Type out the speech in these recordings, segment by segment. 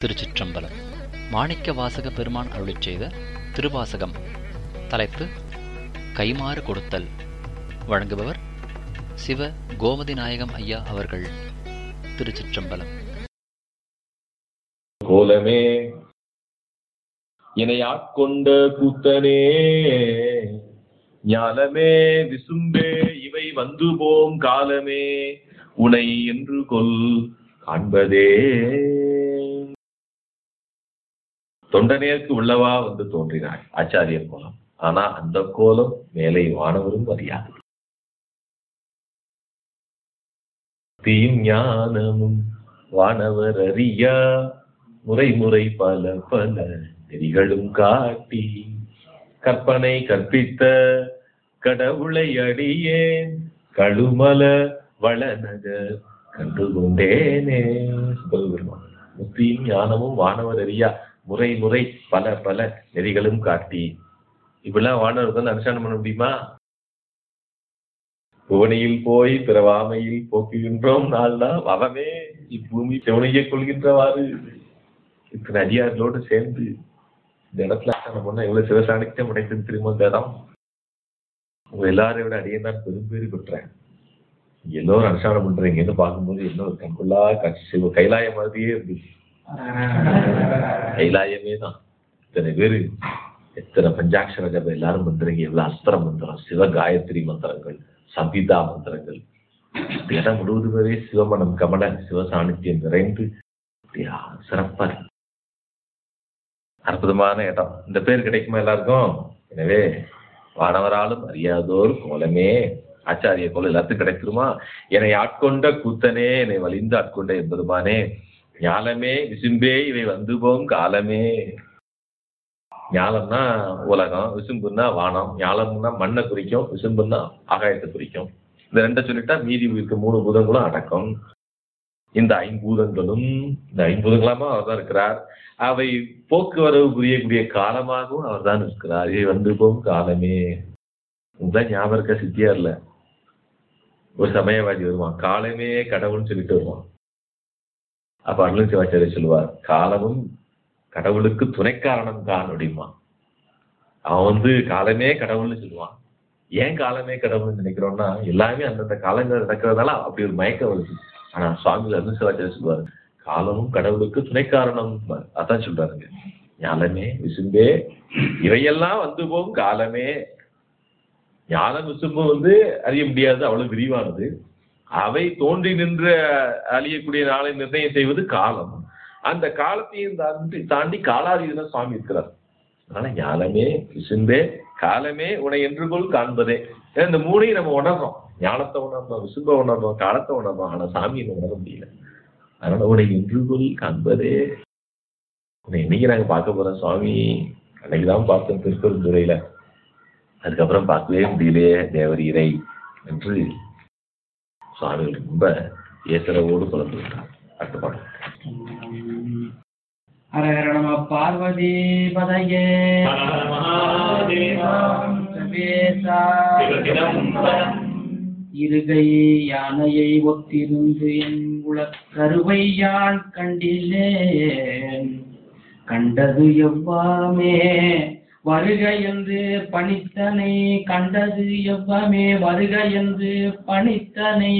திருச்சிற்றம்பலம் மாணிக்க வாசக பெருமான் அருளிச் செய்த திருவாசகம் தலைப்பு கைமாறு கொடுத்தல் வழங்குபவர் சிவ கோமதி நாயகம் ஐயா அவர்கள் திருச்சிற்றம்பலம் கோலமே என்னை ஆட்கொண்ட கூத்தனே ஞாலமே விசும்பே இவை வந்து போம் காலமே உனை என்று கொல் காண்பதே தொண்டனேற்கு உள்ளவா வந்து தோன்றினாய் ஆச்சாரியர் கோலம் ஆனா அந்த கோலம் மேலை வானவரும் அறியாது தீம் ஞானமும் வானவர் அறியா முறை முறை பல பல நெறிகளும் காட்டி கற்பனை கற்பித்த கடவுளை அடியேன் கழுமல வளநகர் கண்டு கொண்டேனே சிவபெருமான் முக்தியும் ஞானமும் வானவர் அறியா முறை முறை பல பல நெறிகளும் காட்டி இப்படிலாம் வானவருக்கு வந்து அனுஷ்டானம் பண்ண முடியுமா புவனியில் போய் பிறவாமையில் போக்குகின்றோம் நாள்தான் வவமே இப்பூமி செவனையை கொள்கின்றவாறு இத்தனை அடியார்களோடு சேர்ந்து இந்த இடத்துல அனுஷ்டானம் பண்ணா எவ்வளவு சிவசாணிக்கம் உடைத்தது திரும்ப இந்த இடம் உங்க எல்லாரையும் விட அடியே தான் பெரும்பேறு பெற்றேன் எல்லோரும் அனுஷ்டானம் பண்றீங்கன்னு பார்க்கும்போது இன்னொரு கண்கொள்ளா காட்சி சிவ கைலாய மாதிரியே இருந்துச்சு கைலாயமே தான் இத்தனை பேரு எத்தனை பஞ்சாட்சர ஜபம் எல்லாரும் பண்றீங்க எவ்வளவு அஸ்திர மந்திரம் சிவ காயத்ரி மந்திரங்கள் சபிதா மந்திரங்கள் இந்த இடம் முழுவதுமே சிவமணம் கமல சிவசாணித்தியம் நிறைந்து அப்படியா சிறப்பா இருக்கு. அற்புதமான இடம் இந்த பேர் கிடைக்குமா எல்லாருக்கும் எனவே வானவராலும் அறியாதோர் கோலமே ஆச்சாரிய கோலம் எல்லாத்துக்கும் கிடைச்சிருமா என்னை ஆட்கொண்ட கூத்தனே என்னை வலிந்து ஆட்கொண்ட என்பதுமானே ஞாலமே விசும்பே இவை வந்து போம் காலமே ஞாலம்னா உலகம் விசும்புன்னா வானம் ஞாலம்னா மண்ணை குறிக்கும் விசும்புன்னா ஆகாயத்தை குறிக்கும் இந்த ரெண்டை சொல்லிட்டா மீதி இருக்க மூணு பூதங்களும் அடக்கம் இந்த ஐம்பூதங்களும் இந்த ஐம்பூதங்களாமா அவர் தான் இருக்கிறார் அவை போக்குவரவு புரியக்கூடிய காலமாகவும் அவர் தான் இருக்கிறார் இவை வந்து போம் காலமே இதுதான் ஞாபகம் இருக்க சித்தியா இல்ல ஒரு சமயவாதி வருவான் காலமே கடவுள்னு சொல்லிட்டு வருவான் அப்ப அருள் சிவாச்சாரிய சொல்லுவார் காலமும் கடவுளுக்கு துணை காரணம் தான் அப்படிமா அவன் வந்து காலமே கடவுள்னு சொல்லுவான் ஏன் காலமே கடவுள்னு நினைக்கிறோம்னா எல்லாமே அந்தந்த காலங்கள் நடக்கிறதால அப்படி ஒரு மயக்கம் வருது ஆனா சுவாமி அருள் சிவாச்சாரிய சொல்லுவார் காலமும் கடவுளுக்கு துணை காரணம் அதான் சொல்றாருங்க ஞானமே விசும்பே இவையெல்லாம் வந்து போகும் காலமே ஞானம் விசும்பு வந்து அறிய முடியாது அவ்வளவு விரிவானது அவை தோன்றி நின்று அழியக்கூடிய நாளை நிர்ணயம் செய்வது காலம் அந்த காலத்தையும் தாண்டி தாண்டி காலாதீதன சுவாமி இருக்கிறார் அதனால ஞானமே விசும்பே காலமே உனை என்றுகொள் காண்பதே ஏன்னா இந்த மூணையும் நம்ம உணர்றோம் ஞானத்தை உணர்றோம் விசும்ப உணர்றோம் காலத்தை உணர்றோம் ஆனா சாமியை உணர முடியல அதனால உனை என்றுகொள் காண்பதே உன்னை இன்னைக்கு நாங்க பார்க்க போறோம் சுவாமி அன்னைக்கு தான் பார்த்தோம் திருப்பெருந்துறையில அதுக்கப்புறம் பார்க்கவே முடியலையே தேவரீரை என்று சுவாமிகள் ரொம்ப ஏசரவோடு குழந்தை விட்டார் அடுத்த பாடம் ஹரஹர நம பார்வதி பதையே ஹர ஹர மகாதேவா. சர்வேசா. சிவசிதம்பரம். இருகை யானையை ஒத்திருந்து என் கருவை யான் கண்டிலேன் கண்டது எவ்வாமே வருக என்று பணித்தனை கண்டது எவ்வாமே வருக என்று பணித்தனை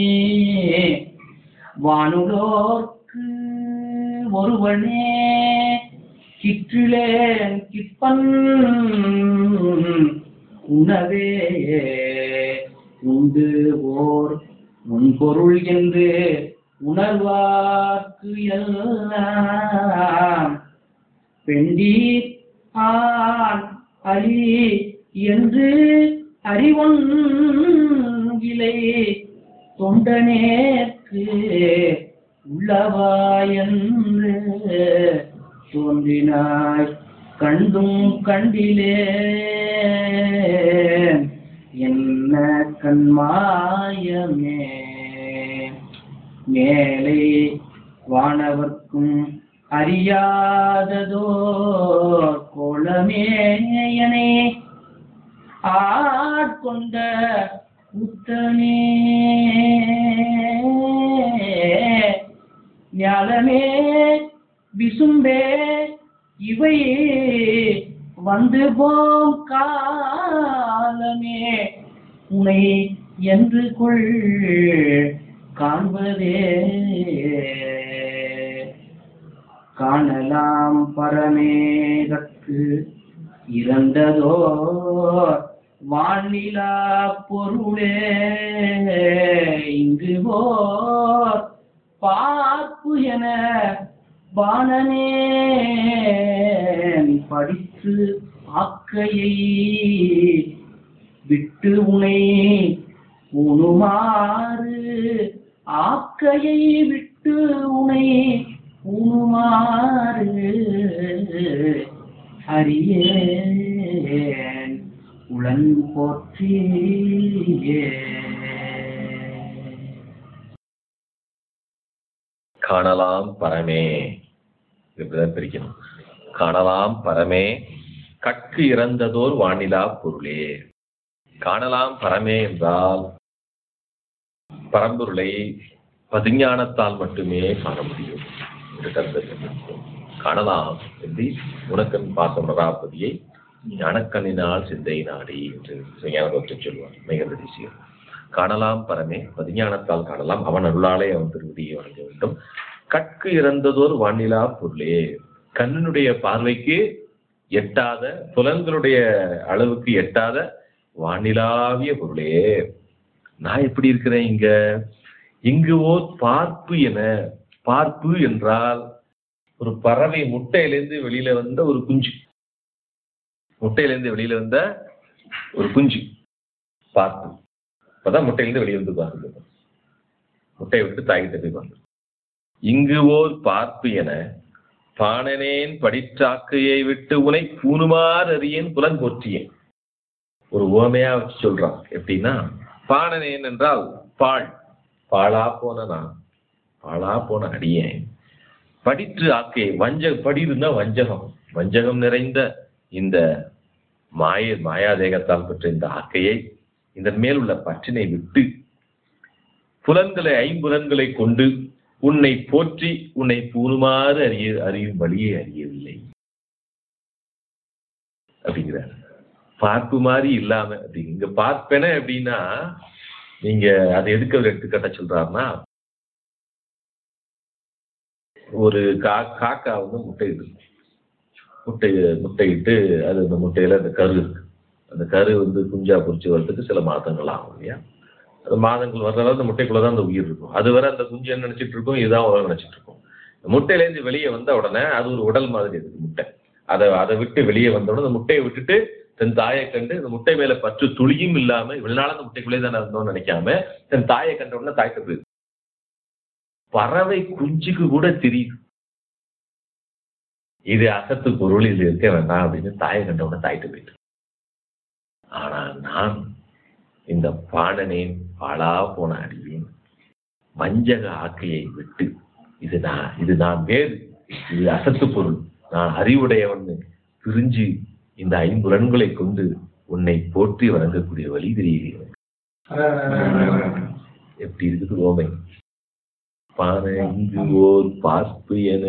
வானுலோர்க்கு ஒருவனே கிற்றிலேன் கிப்பன் உணவே உண்டு ஓர் முன்பொருள் என்று உணர்வார்க்கு எல்லாம் பெண்டீர் ஆண் அலி என்று அறிவொன்கிலை தொண்டனேற்கு உள்ளவா என்று தோன்றினாய் கண்டும் கண்டிலே என்ன கண்மாயமே மேலே வானவர்க்கும் அறியாததோ கோலமேயனே ஆட்கொண்ட புத்தனே ஞாலமே விசும்பே இவை வந்து போம் காலமே உனை என்று கொள் காண்பதே காணலாம் பரமேதற்கு இறந்ததோ வானிலா பொருளே இங்கு ஓர் பார்ப்பு என பானனே படித்து ஆக்கையை விட்டு உனை உணுமாறு ஆக்கையை விட்டு உனை உணுமாறு அறியேன் உளன் போற்றியே காணலாம் பரமே இப்படிதான் பிரிக்கணும் காணலாம் பரமே கற்கு இறந்ததோர் வானிலா பொருளே காணலாம் பரமே என்றால் பரம்பொருளை பதிஞானத்தால் மட்டுமே காண முடியும் என்று கருத்து காணலாம் என்று உனக்கன் பாசமராபதியை ஞானக்கண்ணினால் சிந்தை நாடி என்று ஞானத்தை சொல்வார் மேகதீசியர் காணலாம் பரமே பதிஞானத்தால் காணலாம் அவன் அருளாலே அவன் திருவடியை வணங்க வேண்டும் கற்கு இறந்ததோர் வானிலா பொருளே கண்ணினுடைய பார்வைக்கு எட்டாத புலன்களுடைய அளவுக்கு எட்டாத வானிலாவிய பொருளே நான் எப்படி இருக்கிறேன் இங்க இங்கு ஓர் பார்ப்பு என பார்ப்பு என்றால் ஒரு பறவை முட்டையிலேருந்து வெளியில வந்த ஒரு குஞ்சு முட்டையிலேருந்து வெளியில வந்த ஒரு குஞ்சு பார்ப்பு இப்பதான் முட்டையிலிருந்து வெளியே வந்து பாருங்க முட்டையை விட்டு தாய்கிட்ட போய் பாருங்க இங்கு ஓர் பார்ப்பு என பாணனேன் படிற்றாக்கையை விட்டு உனை பூணுமார் அறியேன் புலன் போற்றியேன் ஒரு ஓமையா வச்சு சொல்றான் எப்படின்னா பாணனேன் என்றால் பாழ் பாழா போன நான் பாழா போன அடியேன் படிற்று ஆக்கை வஞ்ச படிருந்தா வஞ்சகம் வஞ்சகம் நிறைந்த இந்த மாய மாயாதேகத்தால் பெற்ற இந்த ஆக்கையை இதன் மேல் உள்ள பற்றினை விட்டு புலன்களை ஐம்புலன்களை கொண்டு உன்னை போற்றி உன்னை பூணுமாறு அறிய அறியும் வழியை அறியவில்லை அப்படிங்கிறார் பார்ப்பு மாதிரி இல்லாம அப்படி இங்க பார்ப்பேன அப்படின்னா நீங்க அதை எதுக்கு அவர் எடுத்துக்காட்ட சொல்றாருன்னா ஒரு கா காக்கா வந்து முட்டையிடுது முட்டை முட்டையிட்டு அது அந்த முட்டையில அந்த கரு இருக்கு அந்த கரு வந்து குஞ்சா பொறிச்சு வர்றதுக்கு சில மாதங்கள் ஆகும் இல்லையா அந்த மாதங்கள் வர்றதால அந்த முட்டைக்குள்ள தான் அந்த உயிர் இருக்கும் அது வரை அந்த குஞ்சு என்ன நினைச்சிட்டு இருக்கும் இதுதான் உலகம் நினைச்சிட்டு இருக்கும் இந்த முட்டையிலேருந்து வெளியே வந்த உடனே அது ஒரு உடல் மாதிரி இருக்கு முட்டை அதை அதை விட்டு வெளியே வந்த உடனே அந்த முட்டையை விட்டுட்டு தன் தாயை கண்டு இந்த முட்டை மேல பற்று துளியும் இல்லாம இவ்வளவு நாள் அந்த முட்டைக்குள்ளே தானே இருந்தோம்னு நினைக்காம தன் தாயை கண்ட உடனே தாய்க்கு போயிருக்கு பறவை குஞ்சுக்கு கூட தெரியுது இது அசத்து பொருள் இது இருக்க வேண்டாம் அப்படின்னு தாயை கண்ட உடனே தாய்ட்டு போயிட்டு ஆனா நான் இந்த பாடனேன் பாழா போன அடியேன் வஞ்சக ஆக்கையை விட்டு இது நான் இது நான் வேறு இது அசத்து பொருள் நான் அறிவுடையவன் பிரிஞ்சு இந்த ஐம்புலன்களை கொண்டு உன்னை போற்றி வணங்கக்கூடிய வழி தெரியுது எப்படி இருக்குது ஓமை பானை இங்கு ஓர் பார்ப்பு என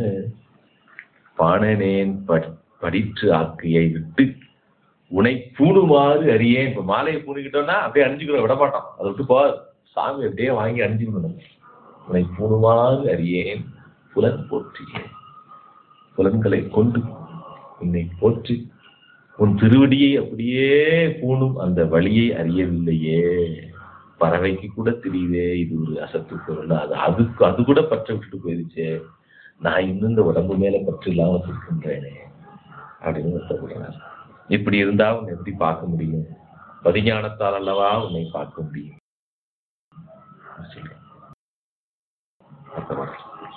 பாணனேன் படி- படிற்று ஆக்கையை விட்டு உனை பூணுமாறு அறியேன் இப்ப மாலையை பூணிக்கிட்டோம்னா அப்படியே அணிஞ்சுக்கிறோம் விட மாட்டோம் அதை விட்டு போ சாமி அப்படியே வாங்கி அணிஞ்சுக்கணும் நம்ம. உனை பூணுமாறு அறியேன் புலன் போற்றியேன் புலன்களை கொண்டு உன்னை போற்றி உன் திருவடியை அப்படியே பூணும் அந்த வழியை அறியவில்லையே பறவைக்கு கூட தெரியுதே இது ஒரு அசத்து பொருள் அது அதுக்கு அது கூட பற்ற விட்டுட்டு போயிருச்சே நான் இன்னும் இந்த உடம்பு மேல பற்று இல்லாம இருக்கின்றேனே அப்படின்னு வருத்தப்படுறார் இப்படி இருந்தா உன்னை எப்படி பார்க்க முடியும் பதிஞானத்தால் அல்லவா உன்னை பார்க்க முடியும் சொல்றேன். வருத்தப்படுறார்.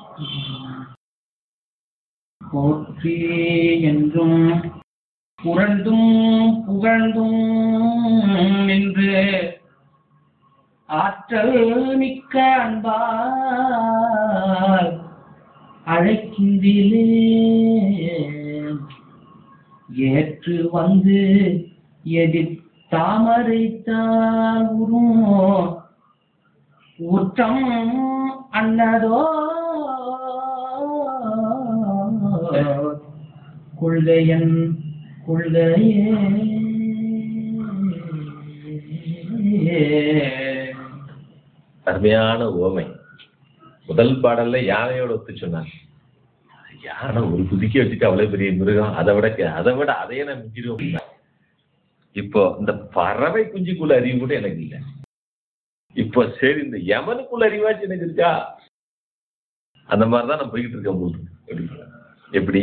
போற்றி என்றும் புரண்டும் புகழ்ந்தும் என்று ஆற்றல் மிக்க அன்பால் அழைக்கின்றிலே ஏற்று வந்து எதிர் தாமரைத்தால் உரும் ஊற்றம் அன்னதோ கொள்கையன் கொள்கையே அருமையான உவமை முதல் பாடல்ல யானையோட ஒத்து சொன்னார் யானை ஒரு குதிக்க வச்சுட்டு அவ்வளவு பெரிய மிருகம் அதை விட கே- அதை விட அதையே நான் மிஞ்சிடுவோம் அப்படின்னா. இப்போ இந்த பறவை குஞ்சுக்குள்ள அறிவு கூட எனக்கு இல்லை இப்போ சரி இந்த யமனுக்குள்ள அறிவாச்சு எனக்கு இருக்கா அந்த மாதிரிதான் நான் போய்கிட்டு இருக்கேன் போது எப்படி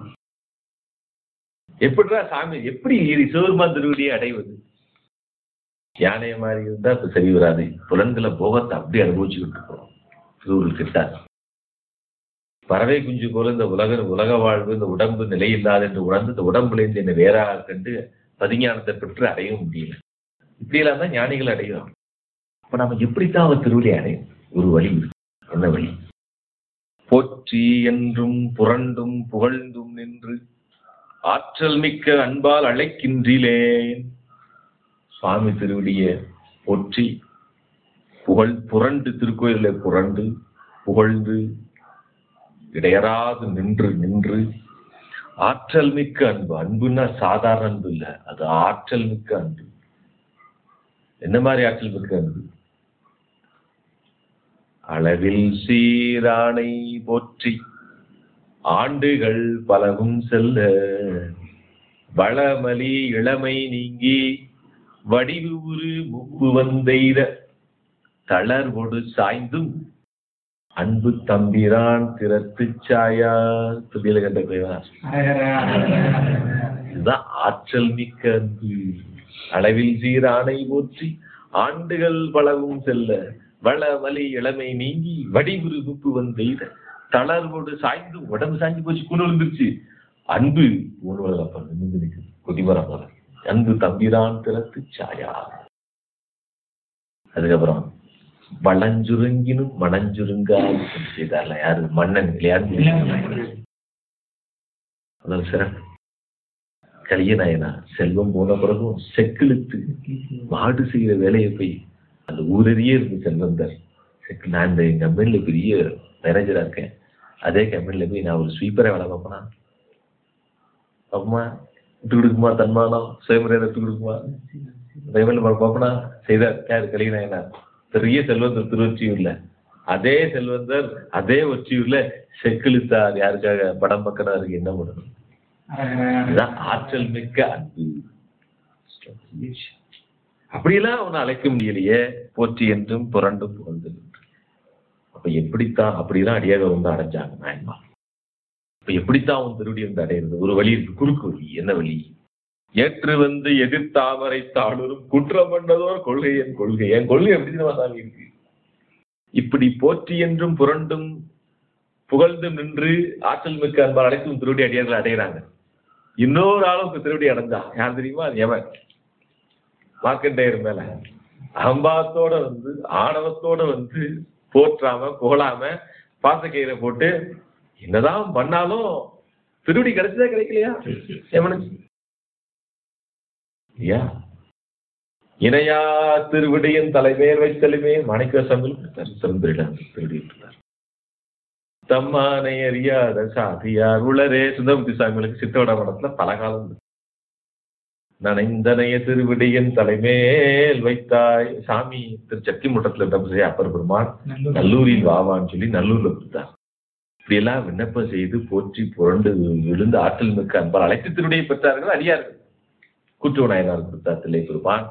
எப்படிடா சாமி எப்படி சிவருமான் திருவடியை அடைவது யானைய மாதிரி இருந்தா இப்ப சரி வராது புலன்களை போகத்தை அப்படியே அனுபவிச்சுக்கிட்டு இருக்கிறோம் திருவுருள் கிட்ட பறவை குஞ்சு போல இந்த உலக உலக வாழ்வு இந்த உடம்பு நிலையில்லாத என்று உணர்ந்து இந்த உடம்புல இருந்து என்னை வேறாக கண்டு பதிஞானத்தை பெற்று அடைய முடியல இப்படியெல்லாம் தான் ஞானிகள் அடைகிறோம் அப்ப நம்ம எப்படித்தான் அவர் திருவிழி அடையும் ஒரு வழி இருக்கு. என்ன வழி போற்றி என்றும் புரண்டும் புகழ்ந்தும் நின்று ஆற்றல் மிக்க அன்பால் அழைக்கின்றிலேன் சுவாமி திருவடிய போற்றி புகழ் புரண்டு திருக்கோயிலை புரண்டு புகழ்ந்து இடையறாது நின்று நின்று ஆற்றல் மிக்க அன்பு அன்புன்னா சாதாரண அன்பு இல்ல அது ஆற்றல் மிக்க அன்பு என்ன மாதிரி ஆற்றல் மிக்க அன்பு அளவில் சீரானை போற்றி ஆண்டுகள் பலவும் செல்ல வளமலி இளமை நீங்கி வடிவு உரு முப்பு வந்தெய்த தளர்வொடு சாய்ந்தும் அன்பு தம்பிரான் திறத்து சாயா துதியில கண்ட குறைவா இதுதான் ஆற்றல் மிக்க அன்பு அளவில் சீரானை போற்றி ஆண்டுகள் பலவும் செல்ல வள வலி இளமை நீங்கி வடிவுரு முப்பு வந்தெய்த தளர்வோடு சாய்ந்து உடம்பு சாய்ந்து போச்சு கூண்டு விழுந்துருச்சு அன்பு ஊர்வலம் அப்ப நிமிர்ந்து நிற்குது கொடிமரம் போல அன்பு தம்பிரான் திறத்து சாயா அதுக்கப்புறம் வளஞ்சுருங்கினும் மணஞ்சுருங்காது செய்தார்ல யாரு மன்னன் இல்லையாரு அதான் சிறப்பு கலியநாயனா செல்வம் போன பிறகும் செக்கிழுத்து மாடு செய்யற வேலையை போய் அந்த ஊரறியே இருந்து செல்வந்தர் செக்கு நான் இந்த கம்பெனில பெரிய மேனேஜரா இருக்கேன் அதே கம்பெனில போய் நான் ஒரு ஸ்வீப்பரை வேலை பார்ப்பேனா பார்ப்போமா விட்டு கொடுக்குமா தன்மானம் சுயமரியாதை விட்டு கொடுக்குமா கம்பெனில பார்ப்பனா செய்தார் யார் கலியநாயனா பெரிய செல்வந்தர் திருவொற்றியூர்ல அதே செல்வந்தர் அதே ஒற்றியூர்ல செக்கிழுத்தார் யாருக்காக படம் பக்கறாருக்கு என்ன பண்ணணும் இதுதான் ஆற்றல் மிக்க அன்பு அப்படியெல்லாம் அவனை அழைக்க முடியலையே போற்றி என்றும் புரண்டும் புகழ்ந்து நின்று. அப்ப எப்படித்தான் அப்படிலாம் அடியாக வந்து அடைஞ்சாங்க நாயன்மா இப்ப எப்படித்தான் அவன் திருடி வந்து அடையிறது ஒரு வழி இருக்கு குறுக்கு வழி என்ன வழி ஏற்று வந்து எதிர்த்தாமரை தாளரும் குற்றம் பண்ணதோர் கொள்கை என் கொள்கை என் கொள்கை எப்படி தெரியுமா சாமி இருக்கு இப்படி போற்றி என்றும் புரண்டும் புகழ்ந்து நின்று ஆற்றல் மிக்க அன்பால் அழைத்தும் திருடி அடியார்கள் அடைகிறாங்க இன்னொரு ஆளுக்கு திருடி அடைஞ்சான் யார் தெரியுமா அது எவன் மார்க்கண்டேயர் மேல அகம்பாவத்தோட வந்து ஆணவத்தோட வந்து போற்றாம புகழாம பாசக்கயிறை போட்டு என்னதான் பண்ணாலும் திருடி கிடைச்சதா கிடைக்கலையா எவனுக்கு ஐயா இணையா திருவிடையின் தலைமையில் வைத்தலுமே மாணிக்க சங்கில் சிறந்திடம் திருடி இருந்தார் தம்மானை அறியாத சாதியார் உளரே சுந்தரமுத்தி சாமிகளுக்கு சித்தோட மடத்துல பல காலம் உண்டு. நனைந்தனைய திருவிடையின் தலைமேல் வைத்தாய் சாமி திரு சக்தி முட்டத்துல தப்பு செய்ய அப்பர் பெருமான் நல்லூரில் வாவான்னு சொல்லி நல்லூர்ல கொடுத்தார் இப்படியெல்லாம் விண்ணப்பம் செய்து போற்றி புரண்டு விழுந்து ஆற்றல் மிக்க அன்பால் அழைத்து திருவிடையை பெற்றார்கள் அடியார்கள் கூட்டுவ நாயனார் கொடுத்தார் தில்லை பெருமான்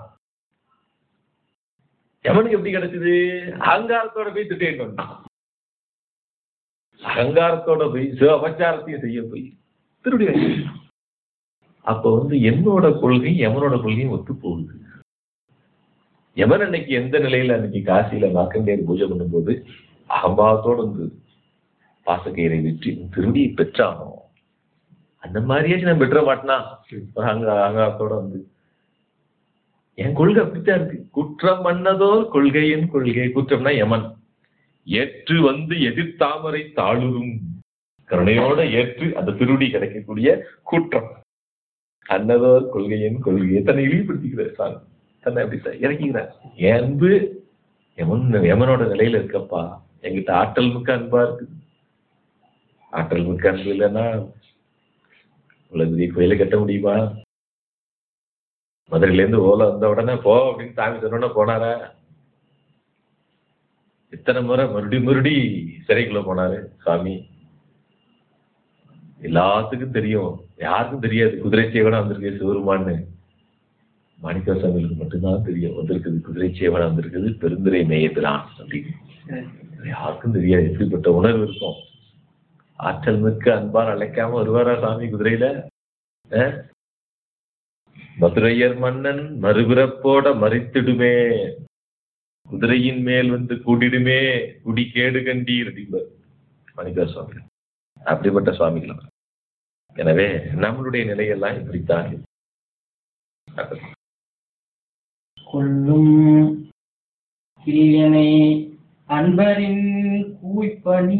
எவனுக்கு எப்படி கிடைச்சது அகங்காரத்தோட போய் திட்டிட்டு வந்தான் அகங்காரத்தோட போய் சிவ அபச்சாரத்தையும் செய்ய போய் திருடி வாங்கிட்டான். அப்ப வந்து என்னோட கொள்கை எவனோட கொள்கையும் ஒத்து போகுது எவன் அன்னைக்கு எந்த நிலையில அன்னைக்கு காசியில மாக்கண்டேர் பூஜை பண்ணும்போது அகம்பாவத்தோட வந்து பாசக்கயிறை வெற்றி திருடியை பெற்றானோ அந்த மாதிரியாச்சும் நான் பெற்ற மாட்டேனா அங்க அகங்காரத்தோட வந்து என் கொள்கை அப்படித்தான் இருக்கு குற்றம் மன்னதோர் கொள்கையின் கொள்கை குற்றம்னா யமன் ஏற்று வந்து எதிர்த்தாமரை தாளுரும் கருணையோட ஏற்று அந்த திருடி கிடைக்கக்கூடிய குற்றம் அன்னதோர் கொள்கையின் கொள்கையை தன்னை இழிவுபடுத்திக்கிறார் சாமி தன்னை அப்படி த- இறக்கிக்கிறார் என் அன்பு எமன் எமனோட நிலையில இருக்கப்பா என்கிட்ட ஆற்றல் மிக்க அன்பா இருக்கு ஆற்றல் மிக்க அன்பு இல்லைன்னா இவ்வளவு பெரிய கோயிலை கட்ட முடியுமா மதுரையில இருந்து ஓலை வந்த உடனே போ அப்படின்னு சாமி சொன்ன உடனே போனாரா இத்தனை முறை மறுபடி மறுபடி சிறைக்குள்ள போனாரு சாமி எல்லாத்துக்கும் தெரியும் யாருக்கும் தெரியாது குதிரை சேவனா வந்திருக்கு சிவருமான்னு மாணிக்க சாமிகளுக்கு மட்டும்தான் தெரியும் வந்திருக்குது குதிரை சேவனா வந்திருக்குது பெருந்துரை மேயபிரான் அப்படின்னு யாருக்கும் தெரியாது எப்படிப்பட்ட உணர்வு இருக்கும் ஆற்றல் மிக்க அன்பால் அழைக்காம வருவாரா சாமி குதிரையில அஹ்? மதுரையர் மன்னன் மறுபிறப்போட மறித்திடுமே குதிரையின் மேல் வந்து கூடிடுமே குடி கேடு கண்டீர் அப்படிம்பார் மணிக்கா சுவாமி அப்படிப்பட்ட சுவாமிகள் அவர். எனவே நம்மளுடைய நிலையெல்லாம் இப்படித்தான் இருக்கு. கொள்ளும் கிளியனை அன்பரின் கூய்ப்பணி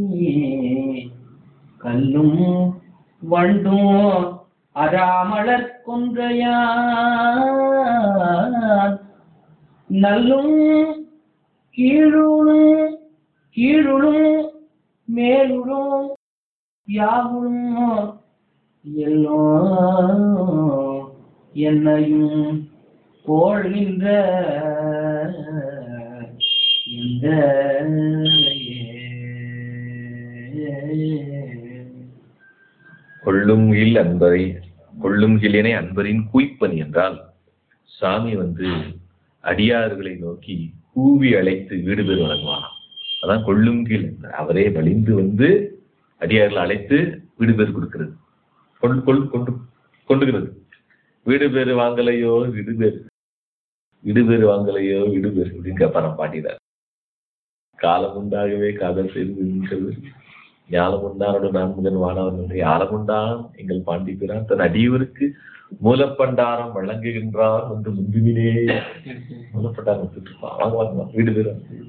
கல்லும் வண்டும் அராமலர் கொன்றையான் நல்லும் கீழுளும் கீழுளும் மேலுளும் யாவுளும் எல்லோரும் என்னையும் போழ்கின்ற இந்த கொள்ளும் இல் அன்பரை கொள்ளும் கிளியனை அன்பரின் குய்ப்பணி என்றால் சாமி வந்து அடியார்களை நோக்கி கூவி அழைத்து வீடு பேர் வழங்குவாராம் அதான் கொள்ளும் கீழ் என்பார். அவரே வலிந்து வந்து அடியார்களை அழைத்து வீடு பேர் கொடுக்கிறது கொண்டு கொண்டு கொண்டு கொண்டுகிறது வீடு பேர் வாங்கலையோ வீடு பேர் வீடு பேர் வாங்கலையோ வீடு பேர் அப்படின்னு கேட்பாராம் பாட்டினார் காலம் உண்டாகவே காதல் செய்து நின்றது ஞாலமுண்டானோட நான்முகன் வானவன் என்று யாலமுண்டான் எங்கள் பாண்டிப்பிரான் தன் அடியவருக்கு மூலப்பண்டாரம் வழங்குகின்றான் என்று முந்துவினே மூலப்பண்டாரம் கொடுத்துட்டு இருப்பான். வாங்க வாங்க வாங்க, வீடு பேர் வாங்க.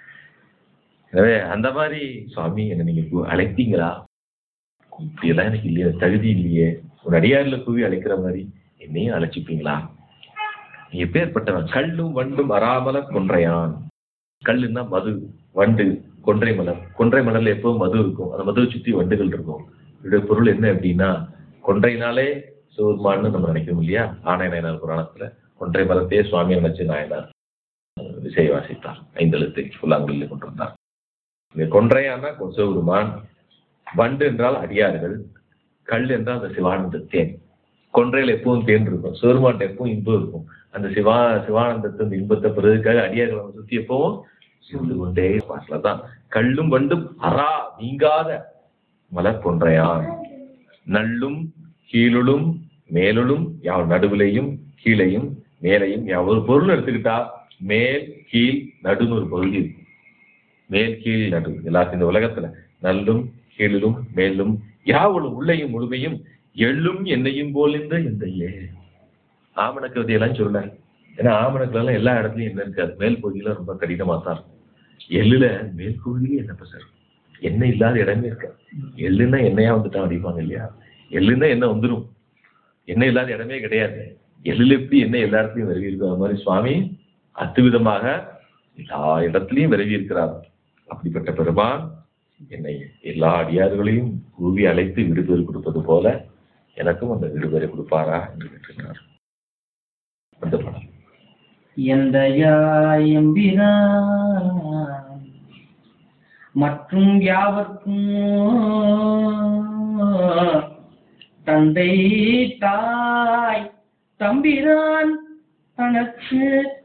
எனவே அந்த மாதிரி சுவாமி என்ன நீங்க கு- அழைத்தீங்களா இப்படியெல்லாம் எனக்கு இல்லையே தகுதி இல்லையே ஒரு அடியார்ல கூவி அழைக்கிற மாதிரி என்னையும் அழைச்சிப்பீங்களா நீ எப்பேற்பட்டவன் கல்லும் வண்டும் அறாமல கொன்றையான் கல்லுன்னா மது வண்டு கொன்றை மலர் கொன்றை மலர்ல எப்பவும் மது இருக்கும் அந்த மதுவை சுத்தி வண்டுகள் இருக்கும் இதோட பொருள் என்ன அப்படின்னா கொன்றைனாலே சிவருமான்னு நம்ம நினைக்கிறோம் இல்லையா ஆணை நாயனார் புராணத்துல கொன்றை மலத்தையே சுவாமி நினைச்சு நாயனார் விசை வாசித்தார் ஐந்தெழுத்தை புல்லாங்குழில் கொண்டு வந்தார் இந்த கொன்றையானா கொ- சிவபெருமான் வண்டு என்றால் அடியார்கள் கல் என்றால் அந்த சிவானந்த தேன் கொன்றையில் எப்பவும் தேன் இருக்கும் சிவருமான் எப்பவும் இன்பம் இருக்கும் அந்த சிவா சிவானந்தத்தின் இன்பத்தை பெறுவதற்காக அடியார்களை அவன் சுத்தி எப்பவும் சிந்து கொண்டே பாட்டில தான் கல்லும் வண்டும் அரா நீங்காத மலர் கொன்றையான் நல்லும் கீழுளும் மேலுளும் யாவ் நடுவிலையும் கீழையும் மேலையும் யாவ் ஒரு பொருள் எடுத்துக்கிட்டா மேல் கீழ் நடுன்னு ஒரு பகுதி இருக்கு மேல் கீழ் நடு எல்லாத்தையும் இந்த உலகத்துல நல்லும் கீழிலும் மேலும் யாவளும் உள்ளையும் முழுமையும் எள்ளும் என்னையும் போல் இந்த இந்த ஏ ஆமண கவிதையெல்லாம் சொல்ல ஏன்னா ஆமணக்குல எல்லாம் எல்லா இடத்துலயும் என்ன இருக்காது மேல் பகுதியில ரொம்ப கடினமா தான் இருக்கும் எள்ளுல மேல் பகுதியிலே என்ன சார் எண்ணெய் இல்லாத இடமே இருக்காது எள்ளுன்னா எண்ணெயா வந்துட்டான் அடிப்பாங்க இல்லையா எள்ளுன்னா எண்ணெய் வந்துடும் எண்ணெய் இல்லாத இடமே கிடையாது எள்ளுல எப்படி எண்ணெய் எல்லா இடத்துலயும் விரவி இருக்கும் அது மாதிரி சுவாமி அத்துவிதமாக எல்லா இடத்துலயும் விரவி இருக்கிறார் அப்படிப்பட்ட பெருமான் என்னை எல்லா அடியார்களையும் கூவி அழைத்து விடுதலை கொடுப்பது போல எனக்கும் அந்த விடுதலை கொடுப்பாரா என்று கேட்டிருக்கிறார் அந்த படம் எந்தையாயம்பிரான் மற்றும் யாவர்க்கும் தந்தை தாய் தம்பிரான் தனக்கு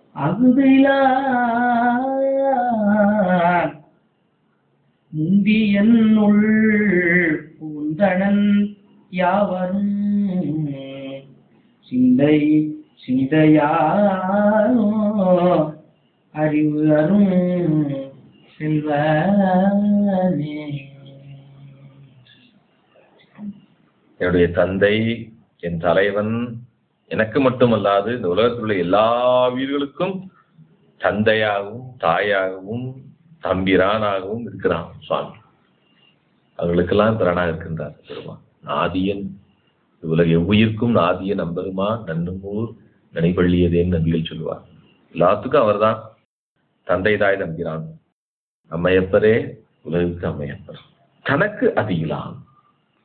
அகுதிலான் முந்தி என்னுள் பூந்தனன் யாவரும் சிந்தை சிந்தையானோ அறிவு அரும் செல்வனே என்னுடைய தந்தை என் தலைவன் எனக்கு மட்டுமல்லாது இந்த உலகத்தில் உள்ள எல்லா உயிர்களுக்கும் தந்தையாகவும் தாயாகவும் தம்பிரானாகவும் இருக்கிறான் சுவாமி அவர்களுக்கெல்லாம் பிரானாக இருக்கின்றார் பெருமான் நாதியன் உலக எவ்வுயிர்க்கும் நாதியன் நம்பெருமா நன்னுமூர் நினைப்பள்ளியதேன்னு நம்பிகள் சொல்லுவார் எல்லாத்துக்கும் அவர்தான் தந்தை தாய் நம்பிரான் அம்மையப்பரே உலகுக்கு அம்மையப்பர் தனக்கு அதிகலாம்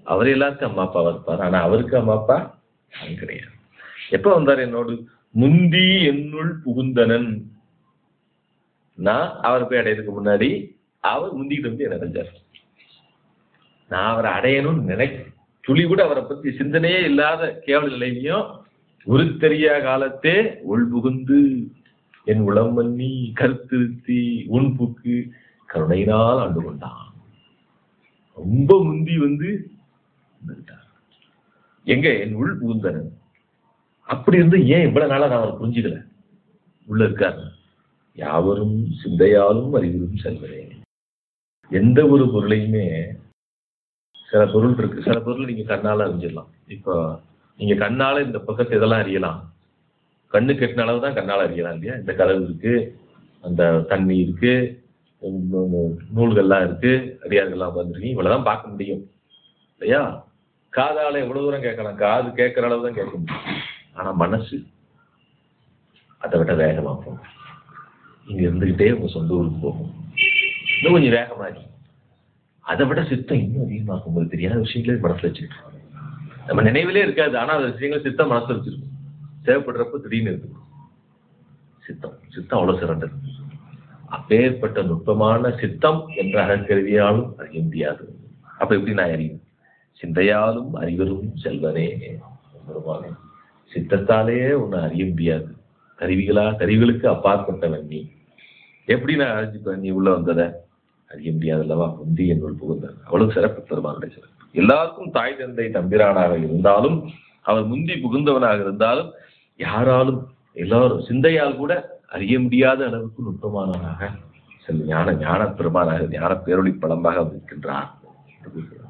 அவர் எல்லாருக்கும் அம்மா அப்பாவா இருப்பார் ஆனா அவருக்கு அம்மா அப்பா அவன் கிடையாது எப்ப வந்தார் என்னோடு முந்தி என்னுள் புகுந்தனன் நான் அவரை போய் அடையறதுக்கு முன்னாடி அவர் முந்திக்கிட்டு வந்து என்ன அடைஞ்சார் நான் அவரை அடையணும்னு நினை துளி கூட அவரை பத்தி சிந்தனையே இல்லாத கேவல நிலையிலையும் உருத்தெரியா காலத்தே உள் புகுந்து என் உளம் மன்னி கருத்திருத்தி உன் புக்கு கருணையினால் ஆண்டு கொண்டான் ரொம்ப முந்தி வந்து வந்துட்டார். எங்க என் உள் புகுந்தனன் அப்படி இருந்து ஏன் இவ்வளவு நாளா நான் அவரை புரிஞ்சுக்கல உள்ள இருக்காரு யாவரும் சிந்தையாலும் அறிவிலும் செல்வரே எந்த ஒரு பொருளையுமே சில பொருள் இருக்கு சில பொருள் நீங்க கண்ணால அறிஞ்சிடலாம் இப்போ நீங்க கண்ணால இந்த பக்கத்து இதெல்லாம் அறியலாம் கண்ணு கெட்டின அளவு தான் கண்ணால அறியலாம் இல்லையா இந்த கதவு இருக்கு அந்த தண்ணி இருக்கு உம் நூல்கள்லாம் இருக்கு அடியார்கள்லாம் வந்துருக்கீங்க இவ்வளவுதான் பார்க்க முடியும் இல்லையா காதால எவ்வளவு தூரம் கேட்கலாம் காது கேட்கிற அளவு தான் கேட்க முடியும் ஆனா மனசு அதை விட வேகமா போகும் இங்க இருந்துகிட்டே உங்க சொந்த ஊருக்கு போகும் இன்னும் கொஞ்சம் வேகமா இருக்கும் அதை விட சித்தம் இன்னும் அதிகமாகும் போது தெரியாத விஷயங்களே மனசுல வச்சுக்கிட்டு நம்ம நினைவிலே இருக்காது ஆனா அந்த விஷயங்கள் சித்தம் மனசுல வச்சிருக்கும் தேவைப்படுறப்ப திடீர்னு இருக்கும் சித்தம் சித்தம் அவ்வளவு சிறந்தது அப்பேற்பட்ட நுட்பமான சித்தம் என்ற அகக்கருவியாலும் அறிய முடியாது அப்ப எப்படி நான் அறியும் சிந்தையாலும் அறிவரும் செல்வனே பெருமானே சித்தத்தாலே உன்னை அறிய முடியாது கருவிகளா கருவிகளுக்கு அப்பாற்பட்டவன் நீ எப்படி நான் அறிஞ்சுப்பேன் நீ உள்ள வந்தத அறிய முடியாது அல்லவா முந்தி என்னுள் புகுந்தார் அவ்வளவு சிறப்பு பெருமானுடைய சிறப்பு எல்லாருக்கும் தாய் தந்தை தம்பிரானாக இருந்தாலும் அவர் முந்தி புகுந்தவனாக இருந்தாலும் யாராலும் எல்லாரும் சிந்தையால் கூட அறிய முடியாத அளவுக்கு நுட்பமானவனாக செல் ஞான ஞான பெருமானாக ஞான பேரொளி படமாக இருக்கின்றார்